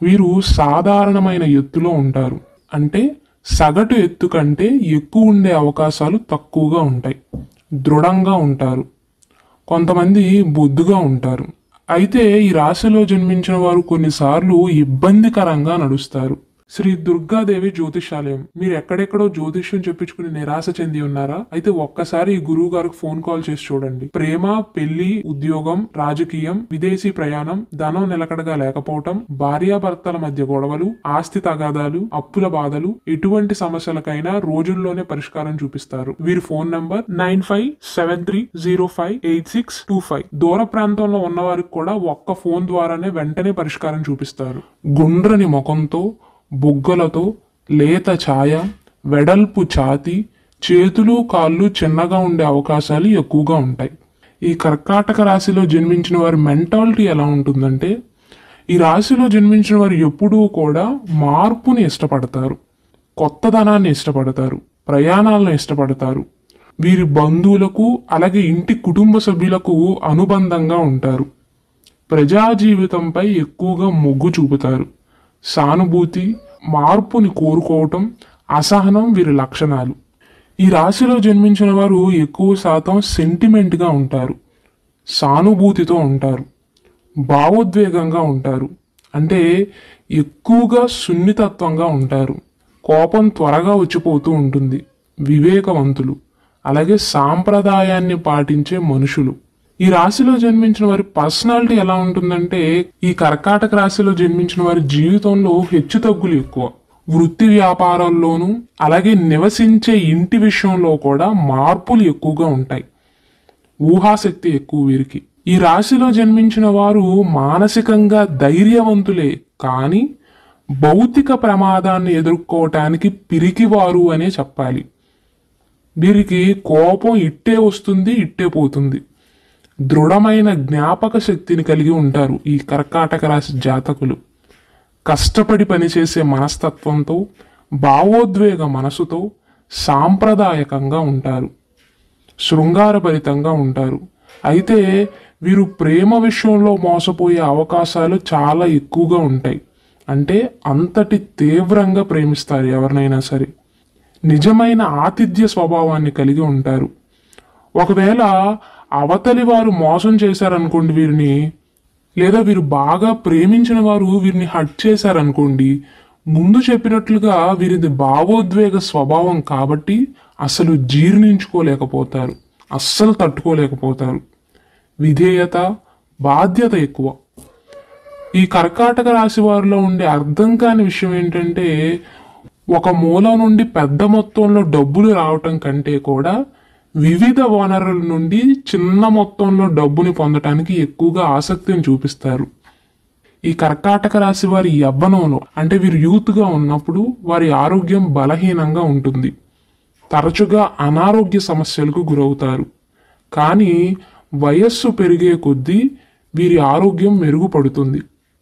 వీరు సాధారణమైన ఎత్తులో ఉంటారు అంటే సగటు ఎత్తు కంటే ఎక్కువ ఉండే అవకాశాలు తక్కువగా ఉంటాయి దృఢంగా ఉంటారు కొంతమంది బొద్దుగా ఉంటారు అయితే ఈ రాశిలో జన్మించిన వారు కొన్నిసార్లు ఇబ్బందికరంగా నడుస్తారు శ్రీ దుర్గాదేవి జ్యోతిషాలయం మీరు ఎక్కడెక్కడో జ్యోతిష్యం చెప్పించుకుని నిరాశ చెంది ఉన్నారా అయితే ఒక్కసారి ఈ గురువు గారికి ఫోన్ కాల్ చేసి చూడండి ప్రేమ పెళ్లి ఉద్యోగం రాజకీయం విదేశీ ప్రయాణం ధనం నిలకడగా లేకపోవటం భార్యాభర్తల మధ్య గొడవలు ఆస్తి తగాదాలు అప్పుల బాధలు ఎటువంటి సమస్యలకైనా రోజుల్లోనే పరిష్కారం చూపిస్తారు వీరి phone number nine five seven three zero five eight six two five దూర ప్రాంతంలో ఉన్న వారికి కూడా ఒక్క ఫోన్ ద్వారానే వెంటనే పరిష్కారం చూపిస్తారు గుండ్రని ముఖంతో బుగ్గలతో లేత ఛాయ వెడల్పు ఛాతి చేతులు కాళ్ళు చిన్నగా ఉండే అవకాశాలు ఎక్కువగా ఉంటాయి ఈ కర్కాటక రాశిలో జన్మించిన వారి మెంటాలిటీ ఎలా ఉంటుందంటే ఈ రాశిలో జన్మించిన వారు ఎప్పుడూ కూడా మార్పుని ఇష్టపడతారు కొత్తదనాన్ని ఇష్టపడతారు ప్రయాణాలను ఇష్టపడతారు వీరి బంధువులకు అలాగే ఇంటి కుటుంబ సభ్యులకు అనుబంధంగా ఉంటారు ప్రజా జీవితంపై ఎక్కువగా మొగ్గు చూపుతారు సానుభూతి మార్పుని కోరుకోవటం అసహనం వీరి లక్షణాలు ఈ రాశిలో జన్మించిన వారు ఎక్కువ శాతం సెంటిమెంట్గా ఉంటారు సానుభూతితో ఉంటారు భావోద్వేగంగా ఉంటారు అంటే ఎక్కువగా సున్నితత్వంగా ఉంటారు కోపం త్వరగా వచ్చిపోతూ ఉంటుంది వివేకవంతులు అలాగే సాంప్రదాయాన్ని పాటించే మనుషులు ఈ రాశిలో జన్మించిన వారి పర్సనాలిటీ ఎలా ఉంటుందంటే ఈ కర్కాటక రాశిలో జన్మించిన వారి జీవితంలో హెచ్చు తగ్గులు ఎక్కువ వృత్తి వ్యాపారాల్లోనూ అలాగే నివసించే ఇంటి విషయంలో కూడా మార్పులు ఎక్కువగా ఉంటాయి ఊహాశక్తి ఎక్కువ వీరికి ఈ రాశిలో జన్మించిన వారు మానసికంగా ధైర్యవంతులే కానీ భౌతిక ప్రమాదాన్ని ఎదుర్కోవటానికి పిరికివారు అనే చెప్పాలి వీరికి కోపం ఇట్టే వస్తుంది ఇట్టే పోతుంది దృఢమైన జ్ఞాపక శక్తిని కలిగి ఉంటారు ఈ కర్కాటక రాశి జాతకులు కష్టపడి పనిచేసే మనస్తత్వంతో భావోద్వేగ మనసుతో సాంప్రదాయకంగా ఉంటారు శృంగారభరితంగా ఉంటారు అయితే వీరు ప్రేమ విషయంలో మోసపోయే అవకాశాలు చాలా ఎక్కువగా ఉంటాయి అంటే అంతటి తీవ్రంగా ప్రేమిస్తారు ఎవరినైనా సరే నిజమైన ఆతిథ్య స్వభావాన్ని కలిగి ఉంటారు ఒకవేళ అవతలి వారు మోసం చేశారనుకోండి వీరిని లేదా వీరు బాగా ప్రేమించిన వారు వీరిని హట్ చేశారనుకోండి ముందు చెప్పినట్లుగా వీరిది భావోద్వేగ స్వభావం కాబట్టి అసలు జీర్ణించుకోలేకపోతారు అస్సలు తట్టుకోలేకపోతారు విధేయత బాధ్యత ఎక్కువ ఈ కర్కాటక రాశి వారిలో ఉండే అర్థం కాని విషయం ఏంటంటే ఒక మూల నుండి పెద్ద మొత్తంలో డబ్బులు రావటం కంటే కూడా వివిధ వనరుల నుండి చిన్న మొత్తంలో డబ్బుని పొందటానికి ఎక్కువగా ఆసక్తిని చూపిస్తారు ఈ కర్కాటక రాశి వారి యవ్వనంలో అంటే వీరు యూత్గా ఉన్నప్పుడు వారి ఆరోగ్యం బలహీనంగా ఉంటుంది తరచుగా అనారోగ్య సమస్యలకు గురవుతారు కానీ వయస్సు పెరిగే కొద్దీ వీరి ఆరోగ్యం మెరుగుపడుతుంది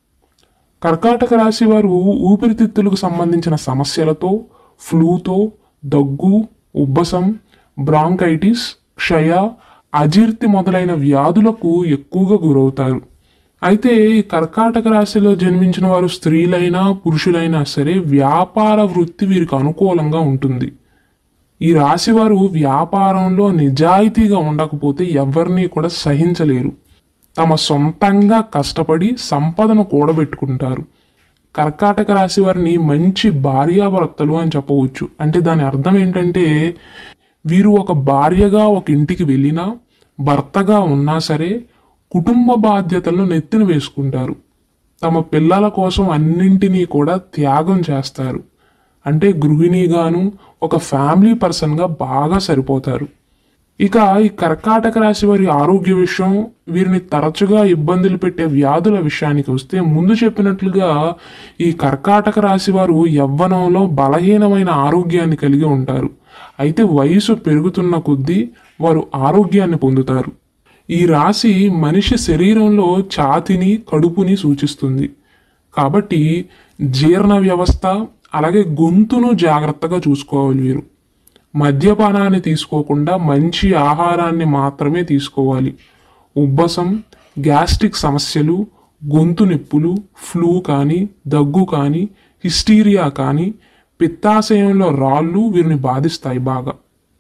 కర్కాటక రాశి వారు ఊపిరితిత్తులకు సంబంధించిన సమస్యలతో ఫ్లూతో దగ్గు ఉబ్బసం బ్రాంకైటిస్ క్షయ అజీర్తి మొదలైన వ్యాధులకు ఎక్కువగా గురవుతారు అయితే ఈ కర్కాటక రాశిలో జన్మించిన వారు స్త్రీలైనా పురుషులైనా సరే వ్యాపార వృత్తి వీరికి అనుకూలంగా ఉంటుంది ఈ రాశి వారు వ్యాపారంలో నిజాయితీగా ఉండకపోతే ఎవరిని కూడా సహించలేరు తమ సొంతంగా కష్టపడి సంపదను కూడబెట్టుకుంటారు కర్కాటక రాశి వారిని మంచి భార్యాభర్తలు అని చెప్పవచ్చు అంటే దాని అర్థం ఏంటంటే వీరు ఒక భార్యగా ఒక ఇంటికి వెళ్ళినా భర్తగా ఉన్నా సరే కుటుంబ బాధ్యతలను నెత్తిన వేసుకుంటారు తమ పిల్లల కోసం అన్నింటినీ కూడా త్యాగం చేస్తారు అంటే గృహిణిగాను ఒక ఫ్యామిలీ పర్సన్గా బాగా సరిపోతారు ఇక ఈ కర్కాటక రాశి వారి ఆరోగ్య విషయం వీరిని తరచుగా ఇబ్బందులు పెట్టే వ్యాధుల విషయానికి వస్తే ముందు చెప్పినట్లుగా ఈ కర్కాటక రాశి వారు యవ్వనంలో బలహీనమైన ఆరోగ్యాన్ని కలిగి ఉంటారు అయితే వయసు పెరుగుతున్న కొద్దీ వారు ఆరోగ్యాన్ని పొందుతారు ఈ రాశి మనిషి శరీరంలో ఛాతిని కడుపుని సూచిస్తుంది కాబట్టి జీర్ణ వ్యవస్థ అలాగే గొంతును జాగ్రత్తగా చూసుకోవాలి వీరు మద్యపానాన్ని తీసుకోకుండా మంచి ఆహారాన్ని మాత్రమే తీసుకోవాలి ఉబ్బసం గ్యాస్ట్రిక్ సమస్యలు గొంతు నొప్పులు ఫ్లూ కానీ దగ్గు కానీ హిస్టీరియా కానీ పిత్తాశయంలో రాళ్ళు వీరిని బాధిస్తాయి బాగా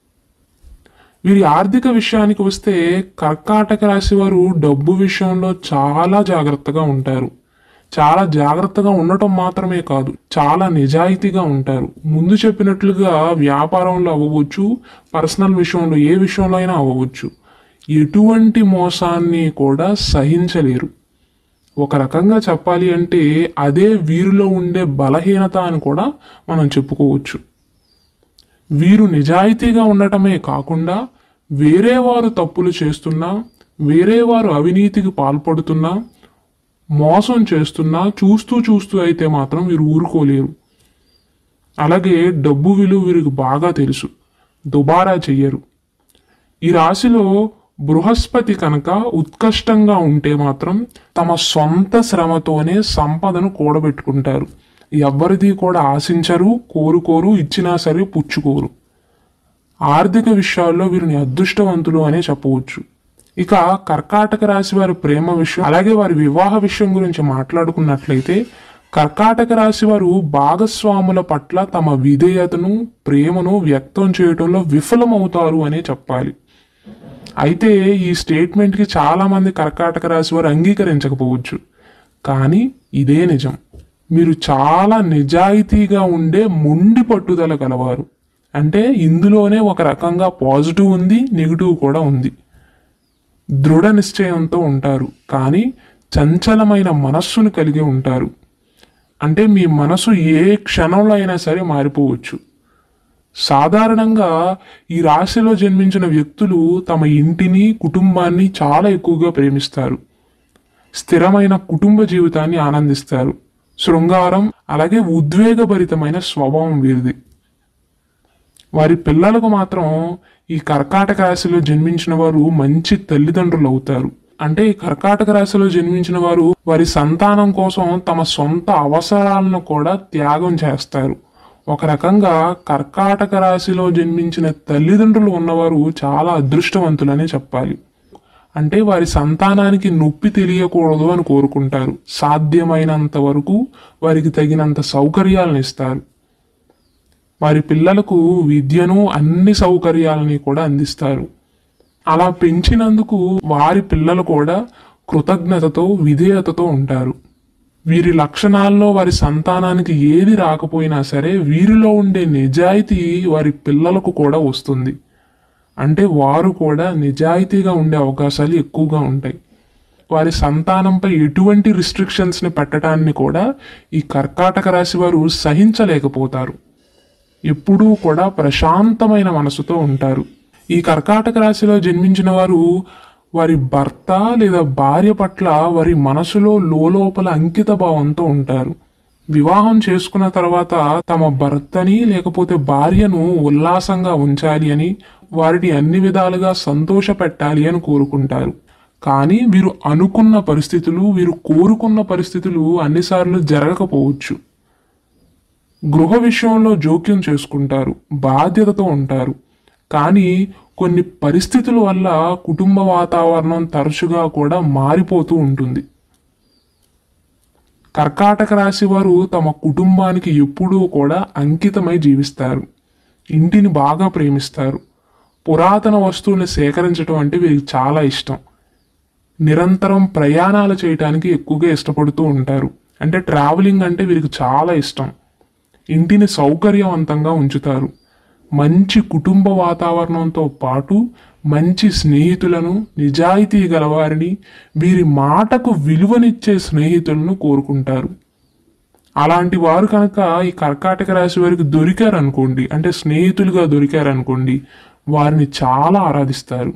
వీరి ఆర్థిక విషయానికి వస్తే కర్కాటక రాశి వారు డబ్బు విషయంలో చాలా జాగ్రత్తగా ఉంటారు చాలా జాగ్రత్తగా ఉండటం మాత్రమే కాదు చాలా నిజాయితీగా ఉంటారు ముందు చెప్పినట్లుగా వ్యాపారంలో అవ్వవచ్చు పర్సనల్ విషయంలో ఏ విషయంలో అయినా అవ్వవచ్చు ఎటువంటి మోసాన్ని కూడా సహించలేరు ఒక రకంగా చెప్పాలి అంటే అదే వీరిలో ఉండే బలహీనత అని కూడా మనం చెప్పుకోవచ్చు వీరు నిజాయితీగా ఉండటమే కాకుండా వేరే వారు తప్పులు చేస్తున్నా వేరే వారు అవినీతికి పాల్పడుతున్నా మోసం చేస్తున్నా చూస్తూ చూస్తూ అయితే మాత్రం వీరు ఊరుకోలేరు అలాగే డబ్బు విలువ వీరికి బాగా తెలుసు దుబారా చెయ్యరు ఈ రాశిలో బృహస్పతి కనుక ఉత్కష్టంగా ఉంటే మాత్రం తమ సొంత శ్రమతోనే సంపదను కూడబెట్టుకుంటారు ఎవ్వరిది కూడా ఆశించరు కోరుకోరు ఇచ్చినా సరే పుచ్చుకోరు ఆర్థిక విషయాల్లో వీరిని అదృష్టవంతులు అనే చెప్పవచ్చు ఇక కర్కాటక రాశి వారి ప్రేమ విషయం అలాగే వారి వివాహ విషయం గురించి మాట్లాడుకున్నట్లయితే కర్కాటక రాశి వారు భాగస్వాముల పట్ల తమ విధేయతను ప్రేమను వ్యక్తం చేయడంలో విఫలమవుతారు అనే చెప్పాలి అయితే ఈ స్టేట్మెంట్కి చాలా మంది కర్కాటక రాశి వారు అంగీకరించకపోవచ్చు కానీ ఇదే నిజం మీరు చాలా నిజాయితీగా ఉండే మొండి పట్టుదల గలవారు అంటే ఇందులోనే ఒక రకంగా పాజిటివ్ ఉంది నెగిటివ్ కూడా ఉంది దృఢ నిశ్చయంతో ఉంటారు కానీ చంచలమైన మనస్సును కలిగి ఉంటారు అంటే మీ మనసు ఏ క్షణంలో అయినా సరే మారిపోవచ్చు సాధారణంగా ఈ రాశిలో జన్మించిన వ్యక్తులు తమ ఇంటిని కుటుంబాన్ని చాలా ఎక్కువగా ప్రేమిస్తారు స్థిరమైన కుటుంబ జీవితాన్ని ఆనందిస్తారు శృంగారం అలాగే ఉద్వేగభరితమైన స్వభావం వీరిది వారి పిల్లలకు మాత్రం ఈ కర్కాటక రాశిలో జన్మించిన వారు మంచి తల్లిదండ్రులు అవుతారు అంటే ఈ కర్కాటక రాశిలో జన్మించిన వారు వారి సంతానం కోసం తమ సొంత అవసరాలను కూడా త్యాగం చేస్తారు ఒక రకంగా కర్కాటక రాశిలో జన్మించిన తల్లిదండ్రులు ఉన్నవారు చాలా అదృష్టవంతులనే చెప్పాలి అంటే వారి సంతానానికి నొప్పి తెలియకూడదు అని కోరుకుంటారు సాధ్యమైనంత వరకు వారికి తగినంత సౌకర్యాలను ఇస్తారు వారి పిల్లలకు విద్యను అన్ని సౌకర్యాలని కూడా అందిస్తారు అలా పెంచినందుకు వారి పిల్లలు కూడా కృతజ్ఞతతో విధేయతతో ఉంటారు వీరి లక్షణాల్లో వారి సంతానానికి ఏది రాకపోయినా సరే వీరిలో ఉండే నిజాయితీ వారి పిల్లలకు కూడా వస్తుంది అంటే వారు కూడా నిజాయితీగా ఉండే అవకాశాలు ఎక్కువగా ఉంటాయి వారి సంతానంపై ఎటువంటి రిస్ట్రిక్షన్స్ని పెట్టడాన్ని కూడా ఈ కర్కాటక రాశి వారు సహించలేకపోతారు ఎప్పుడూ కూడా ప్రశాంతమైన మనసుతో ఉంటారు ఈ కర్కాటక రాశిలో జన్మించిన వారు వారి భర్త లేదా భార్య పట్ల వారి మనసులో లోపల అంకిత భావంతో ఉంటారు వివాహం చేసుకున్న తర్వాత తమ భర్తని లేకపోతే భార్యను ఉల్లాసంగా ఉంచాలి అని వారిని అన్ని విధాలుగా సంతోష పెట్టాలి అని కోరుకుంటారు కానీ వీరు అనుకున్న పరిస్థితులు వీరు కోరుకున్న పరిస్థితులు అన్నిసార్లు జరగకపోవచ్చు గృహ విషయంలో జోక్యం చేసుకుంటారు బాధ్యతతో ఉంటారు కానీ కొన్ని పరిస్థితుల వల్ల కుటుంబ వాతావరణం తరచుగా కూడా మారిపోతూ ఉంటుంది కర్కాటక రాశి వారు తమ కుటుంబానికి ఎప్పుడూ కూడా అంకితమై జీవిస్తారు ఇంటిని బాగా ప్రేమిస్తారు పురాతన వస్తువుల్ని సేకరించడం అంటే వీరికి చాలా ఇష్టం నిరంతరం ప్రయాణాలు చేయటానికి ఎక్కువగా ఇష్టపడుతూ ఉంటారు అంటే ట్రావెలింగ్ అంటే వీరికి చాలా ఇష్టం ఇంటిని సౌకర్యవంతంగా ఉంచుతారు మంచి కుటుంబ వాతావరణంతో పాటు మంచి స్నేహితులను నిజాయితీ గలవారిని వీరి మాటకు విలువనిచ్చే స్నేహితులను కోరుకుంటారు అలాంటి వారు కనుక ఈ కర్కాటక రాశి వారికి దొరికారనుకోండి అంటే స్నేహితులుగా దొరికారనుకోండి వారిని చాలా ఆరాధిస్తారు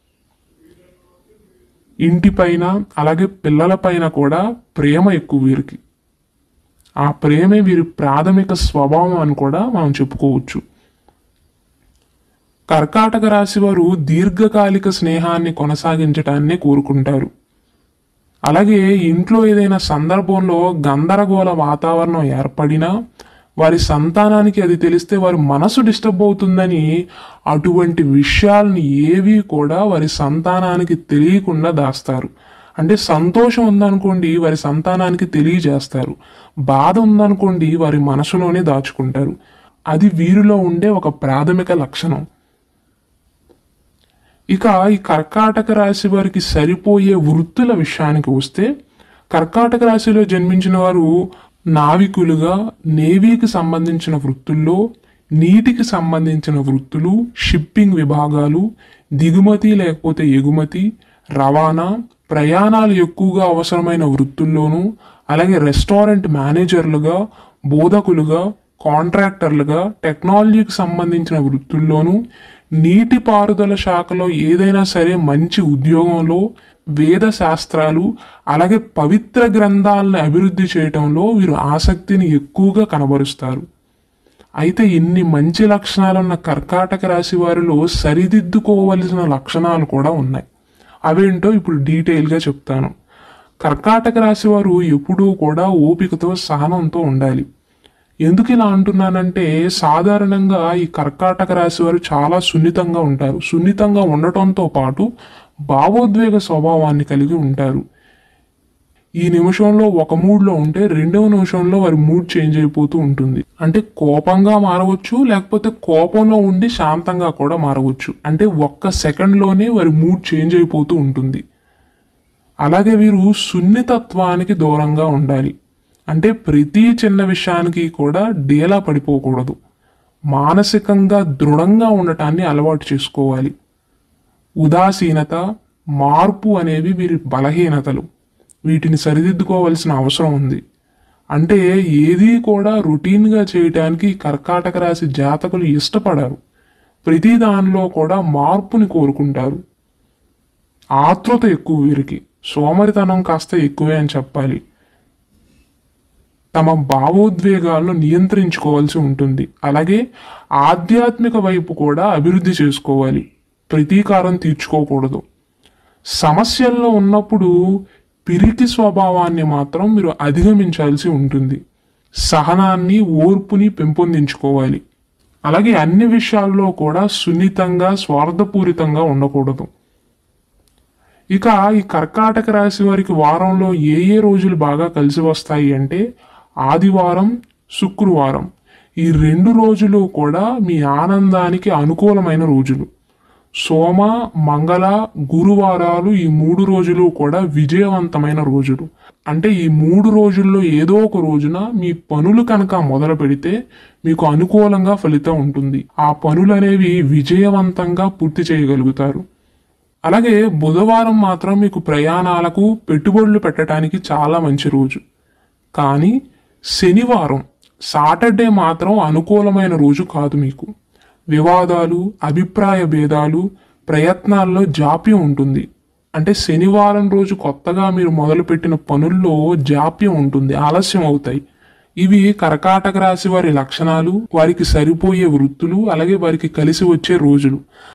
ఇంటిపైన అలాగే పిల్లలపైన కూడా ప్రేమ ఎక్కువ వీరికి ఆ ప్రేమే వీరి ప్రాథమిక స్వభావం అని కూడా మనం చెప్పుకోవచ్చు కర్కాటక రాశి వారు దీర్ఘకాలిక స్నేహాన్ని కొనసాగించటాన్ని కోరుకుంటారు అలాగే ఇంట్లో ఏదైనా సందర్భంలో గందరగోళ వాతావరణం ఏర్పడినా వారి సంతానానికి అది తెలిస్తే వారి మనసు డిస్టర్బ్ అవుతుందని అటువంటి విషయాల్ని ఏవి కూడా వారి సంతానానికి తెలియకుండా దాస్తారు అంటే సంతోషం ఉందనుకోండి వారి సంతానానికి తెలియజేస్తారు బాధ ఉందనుకోండి వారి మనసులోనే దాచుకుంటారు అది వీరిలో ఉండే ఒక ప్రాథమిక లక్షణం ఇక ఈ కర్కాటక రాశి వారికి సరిపోయే వృత్తుల విషయానికి వస్తే కర్కాటక రాశిలో జన్మించిన వారు నావికులుగా నేవీకి సంబంధించిన వృత్తుల్లో నీటికి సంబంధించిన వృత్తులు షిప్పింగ్ విభాగాలు దిగుమతి లేకపోతే ఎగుమతి రవాణా ప్రయాణాలు ఎక్కువగా అవసరమైన వృత్తుల్లోనూ అలాగే రెస్టారెంట్ మేనేజర్లుగా బోధకులుగా కాంట్రాక్టర్లుగా టెక్నాలజీకి సంబంధించిన వృత్తుల్లోనూ నీటిపారుదల శాఖలో ఏదైనా సరే మంచి ఉద్యోగంలో వేద శాస్త్రాలు అలాగే పవిత్ర గ్రంథాలను అభివృద్ధి చేయటంలో వీరు ఆసక్తిని ఎక్కువగా కనబరుస్తారు అయితే ఇన్ని మంచి లక్షణాలున్న కర్కాటక రాశి వారిలో సరిదిద్దుకోవలసిన లక్షణాలు కూడా ఉన్నాయి అవేంటో ఇప్పుడు డీటెయిల్గా చెప్తాను కర్కాటక రాశి వారు ఎప్పుడూ కూడా ఓపికతో సహనంతో ఉండాలి ఎందుకు ఇలా అంటున్నానంటే సాధారణంగా ఈ కర్కాటక రాశి వారు చాలా సున్నితంగా ఉంటారు సున్నితంగా ఉండటంతో పాటు భావోద్వేగ స్వభావాన్ని కలిగి ఉంటారు ఈ నిమిషంలో ఒక మూడ్లో ఉంటే రెండవ నిమిషంలో వారి మూడ్ చేంజ్ అయిపోతూ ఉంటుంది అంటే కోపంగా మారవచ్చు లేకపోతే కోపంలో ఉండి శాంతంగా కూడా మారవచ్చు అంటే ఒక్క సెకండ్లోనే వారి మూడ్ చేంజ్ అయిపోతూ ఉంటుంది అలాగే వీరు సున్నితత్వానికి దూరంగా ఉండాలి అంటే ప్రతి చిన్న విషయానికి కూడా డేలా పడిపోకూడదు మానసికంగా దృఢంగా ఉండటాన్ని అలవాటు చేసుకోవాలి ఉదాసీనత మార్పు అనేవి వీరి బలహీనతలు వీటిని సరిదిద్దుకోవాల్సిన అవసరం ఉంది అంటే ఏది కూడా రొటీన్గా చేయటానికి కర్కాటక రాశి జాతకులు ఇష్టపడరు ప్రతి దానిలో కూడా మార్పుని కోరుకుంటారు ఆతృత ఎక్కువ వీరికి సోమరితనం కాస్త ఎక్కువే అని చెప్పాలి తమ భావోద్వేగాలను నియంత్రించుకోవాల్సి ఉంటుంది అలాగే ఆధ్యాత్మిక వైపు కూడా అభివృద్ధి చేసుకోవాలి ప్రతీకారం తీర్చుకోకూడదు సమస్యల్లో ఉన్నప్పుడు పిరికి స్వభావాన్ని మాత్రం మీరు అధిగమించాల్సి ఉంటుంది సహనాన్ని ఓర్పుని పెంపొందించుకోవాలి అలాగే అన్ని విషయాల్లో కూడా సున్నితంగా స్వార్థపూరితంగా ఉండకూడదు ఇక ఈ కర్కాటక రాశి వారికి వారంలో ఏ ఏ రోజులు బాగా కలిసి వస్తాయి అంటే ఆదివారం శుక్రవారం ఈ రెండు రోజులు కూడా మీ ఆనందానికి అనుకూలమైన రోజులు సోమ మంగళ గురువారాలు ఈ మూడు రోజులు కూడా విజయవంతమైన రోజులు అంటే ఈ మూడు రోజుల్లో ఏదో ఒక రోజున మీ పనులు కనుక మొదలు పెడితే మీకు అనుకూలంగా ఫలితం ఉంటుంది ఆ పనులు అనేవి విజయవంతంగా పూర్తి చేయగలుగుతారు అలాగే బుధవారం మాత్రం మీకు ప్రయాణాలకు పెట్టుబడులు పెట్టడానికి చాలా మంచి రోజు కానీ శనివారం సాటర్డే మాత్రం అనుకూలమైన రోజు కాదు మీకు వివాదాలు అభిప్రాయ భేదాలు ప్రయత్నాల్లో జాప్యం ఉంటుంది అంటే శనివారం రోజు కొత్తగా మీరు మొదలుపెట్టిన పనుల్లో జాప్యం ఉంటుంది ఆలస్యం అవుతాయి ఇవి కర్కాటక రాశి వారి లక్షణాలు వారికి సరిపోయే వృత్తులు అలాగే వారికి కలిసి వచ్చే రోజులు